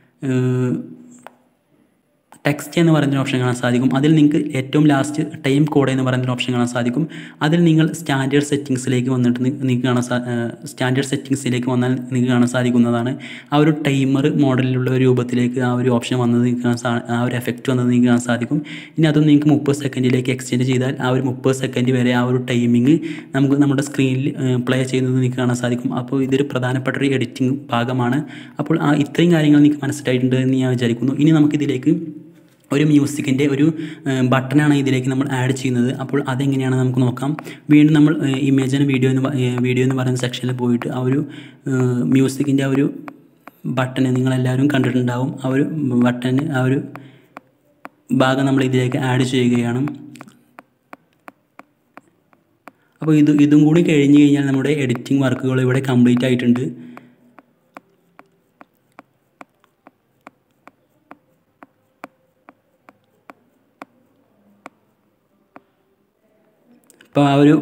ടെക്സ്റ്റ് എന്ന് പറയുന്ന ഓപ്ഷൻ കാണാൻ സാധിക്കും അതിൽ നിങ്ങൾക്ക് ഏറ്റവും ലാസ്റ്റ് ടൈം കോഡ് എന്ന് പറയുന്ന ഓപ്ഷൻ കാണാൻ സാധിക്കും അതിൽ നിങ്ങൾ സ്റ്റാൻഡേർഡ് സെറ്റിങ്സിലേക്ക് വന്നിട്ട് നി- നിങ്ങൾക്ക് കാണാൻ സാ സ്റ്റാൻഡേർഡ് സെറ്റിങ്സിലേക്ക് വന്നാൽ നിങ്ങൾക്ക് കാണാൻ സാധിക്കുന്നതാണ് ആ ഒരു ടൈമർ മോഡലിലുള്ള ഒരു രൂപത്തിലേക്ക് ആ ഒരു ഓപ്ഷൻ വന്നത് നിങ്ങൾക്ക് കാണാൻ സാ ആ ഒരു എഫക്റ്റ് വന്നത് നിങ്ങൾക്ക് കാണാൻ സാധിക്കും ഇനി അതും നിങ്ങൾക്ക് മുപ്പത് സെക്കൻഡിലേക്ക് എക്സ്റ്റെൻഡ് ചെയ്താൽ ആ ഒരു മുപ്പത് സെക്കൻഡ് വരെ ആ ഒരു ടൈമിങ് നമുക്ക് നമ്മുടെ സ്ക്രീനിൽ പ്ലേ ചെയ്യുന്നത് നിങ്ങൾക്ക് കാണാൻ സാധിക്കും അപ്പോൾ ഇതൊരു പ്രധാനപ്പെട്ട ഒരു എഡിറ്റിംഗ് ഭാഗമാണ് അപ്പോൾ ആ ഇത്രയും കാര്യങ്ങൾ നിങ്ങൾക്ക് മനസ്സിലായിട്ടുണ്ട് എന്ന് ഞാൻ വിചാരിക്കുന്നു ഇനി നമുക്കിതിലേക്ക് ഒരു മ്യൂസിക്കിൻ്റെ ഒരു ബട്ടണാണ് ഇതിലേക്ക് നമ്മൾ ആഡ് ചെയ്യുന്നത് അപ്പോൾ അതെങ്ങനെയാണ് നമുക്ക് നോക്കാം വീണ്ടും നമ്മൾ ഇമേജിന് വീഡിയോ എന്ന് വീഡിയോ എന്ന് പറയുന്ന സെക്ഷനിൽ പോയിട്ട് ആ ഒരു മ്യൂസിക്കിൻ്റെ ആ ഒരു ബട്ടൺ നിങ്ങളെല്ലാവരും കണ്ടിട്ടുണ്ടാവും ആ ഒരു ബട്ടൺ ആ ഒരു ഭാഗം നമ്മൾ ഇതിലേക്ക് ആഡ് ചെയ്യുകയാണ് അപ്പോൾ ഇത് ഇതും കൂടി കഴിഞ്ഞ് കഴിഞ്ഞാൽ നമ്മുടെ എഡിറ്റിംഗ് വർക്കുകൾ ഇവിടെ കംപ്ലീറ്റ് ആയിട്ടുണ്ട് ഇപ്പോൾ ആ ഒരു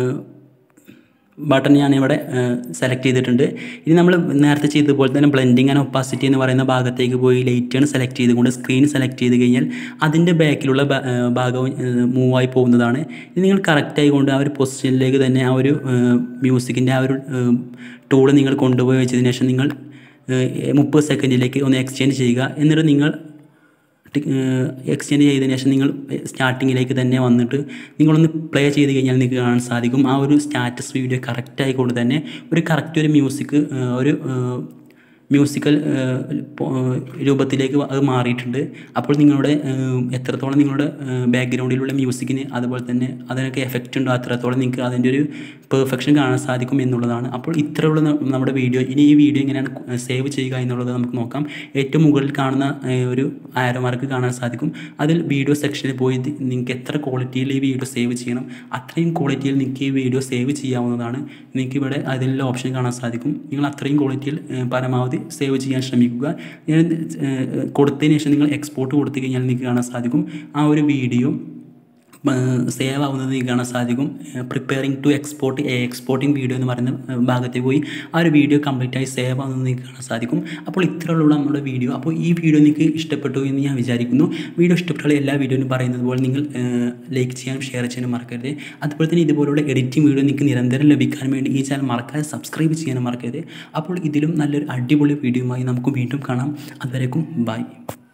ബട്ടൺ ഞാൻ ഇവിടെ സെലക്ട് ചെയ്തിട്ടുണ്ട് ഇനി നമ്മൾ നേരത്തെ ചെയ്തതുപോലെ തന്നെ ബ്ലെൻഡിങ് ആൻഡ് ഒപ്പാസിറ്റി എന്ന് പറയുന്ന ഭാഗത്തേക്ക് പോയി ലൈറ്റാണ് സെലക്ട് ചെയ്തുകൊണ്ട് സ്ക്രീൻ സെലക്ട് ചെയ്ത് കഴിഞ്ഞാൽ അതിൻ്റെ ബാക്കിലുള്ള ഭാ- ഏഹ് ഭാഗവും മൂവായി പോകുന്നതാണ് ഇനി നിങ്ങൾ കറക്റ്റ് ആയിക്കൊണ്ട് ആ ഒരു പൊസിഷനിലേക്ക് തന്നെ ആ ഒരു മ്യൂസിക്കിൻ്റെ ആ ഒരു ടൂൾ നിങ്ങൾ കൊണ്ടുപോയി വെച്ചതിന് ശേഷം നിങ്ങൾ മുപ്പത് സെക്കൻഡിലേക്ക് ഒന്ന് എക്സ്ചേഞ്ച് ചെയ്യുക എന്നിട്ട് നിങ്ങൾ എക്സ്റ്റെൻഡ് ചെയ്തതിന് ശേഷം നിങ്ങൾ സ്റ്റാർട്ടിങ്ങിലേക്ക് തന്നെ വന്നിട്ട് നിങ്ങളൊന്ന് പ്ലേ ചെയ്ത് കഴിഞ്ഞാൽ നിങ്ങൾക്ക് കാണാൻ സാധിക്കും ആ ഒരു സ്റ്റാറ്റസ് വീഡിയോ കറക്റ്റ് ആയിക്കൊണ്ട് തന്നെ ഒരു കറക്റ്റ് ഒരു മ്യൂസിക് ഒരു മ്യൂസിക്കൽ രൂപത്തിലേക്ക് അത് മാറിയിട്ടുണ്ട് അപ്പോൾ നിങ്ങളുടെ ഏഹ്, എത്രത്തോളം നിങ്ങളുടെ ബാക്ക്ഗ്രൗണ്ടിലുള്ള മ്യൂസിക്കിന് അതുപോലെ തന്നെ അതിനൊക്കെ എഫക്റ്റ് ഉണ്ടോ അത്രത്തോളം നിങ്ങൾക്ക് അതിൻ്റെ ഒരു പെർഫെക്ഷൻ കാണാൻ സാധിക്കും എന്നുള്ളതാണ് അപ്പോൾ ഇത്രയുള്ള ന- നമ്മുടെ വീഡിയോ ഇനി ഈ വീഡിയോ എങ്ങനെയാണ് സേവ് ചെയ്യുക എന്നുള്ളത് നമുക്ക് നോക്കാം ഏറ്റവും മുകളിൽ കാണുന്ന ഏഹ്, ഒരു ആരോ മാർക്ക് കാണാൻ സാധിക്കും അതിൽ വീഡിയോ സെക്ഷനിൽ പോയി ഇത് നിങ്ങൾക്ക് എത്ര ക്വാളിറ്റിയിൽ ഈ വീഡിയോ സേവ് ചെയ്യണം അത്രയും ക്വാളിറ്റിയിൽ നിങ്ങൾക്ക് ഈ വീഡിയോ സേവ് ചെയ്യാവുന്നതാണ് നിങ്ങൾക്ക് ഇവിടെ അതിലുള്ള ഓപ്ഷൻ കാണാൻ സാധിക്കും നിങ്ങൾ അത്രയും ക്വാളിറ്റിയിൽ ഏഹ്, പരമാവധി സേവ് ചെയ്യാൻ ശ്രമിക്കുക ഞാൻ ഏഹ്, കൊടുത്തതിന് ശേഷം നിങ്ങൾ എക്സ്പോർട്ട് കൊടുത്തു കഴിഞ്ഞാൽ നിങ്ങൾക്ക് കാണാൻ സാധിക്കും ആ ഒരു വീഡിയോ സേവ് ആവുന്നത് നിങ്ങൾക്ക് കാണാൻ സാധിക്കും preparing to export a exporting video എന്ന് പറയുന്ന ഏഹ്, ഭാഗത്തേക്ക് പോയി ആ ഒരു വീഡിയോ കംപ്ലീറ്റ് ആയി സേവ് ആവുന്നത് നിങ്ങൾക്ക് കാണാൻ സാധിക്കും അപ്പോൾ ഇത്രയുള്ള നമ്മുടെ വീഡിയോ അപ്പോൾ ഈ വീഡിയോ നിങ്ങൾക്ക് ഇഷ്ടപ്പെട്ടു എന്ന് ഞാൻ വിചാരിക്കുന്നു വീഡിയോ ഇഷ്ടപ്പെട്ടാൽ എല്ലാ വീഡിയോയിലും പറയുന്നത് പോലെ നിങ്ങൾ ലൈക്ക് ചെയ്യാനും ഷെയർ ചെയ്യാനും മറക്കരുത് അതുപോലെ തന്നെ ഇതുപോലുള്ള എഡിറ്റിംഗ് വീഡിയോ നിങ്ങൾക്ക് നിരന്തരം ലഭിക്കാൻ വേണ്ടി ഈ ചാനൽ മറക്കാതെ സബ്സ്ക്രൈബ് ചെയ്യാനും മറക്കരുത് അപ്പോൾ ഇതിലും നല്ലൊരു അടിപൊളി വീഡിയോയുമായി നമുക്ക് വീണ്ടും കാണാം അതുവരേക്കും ബൈ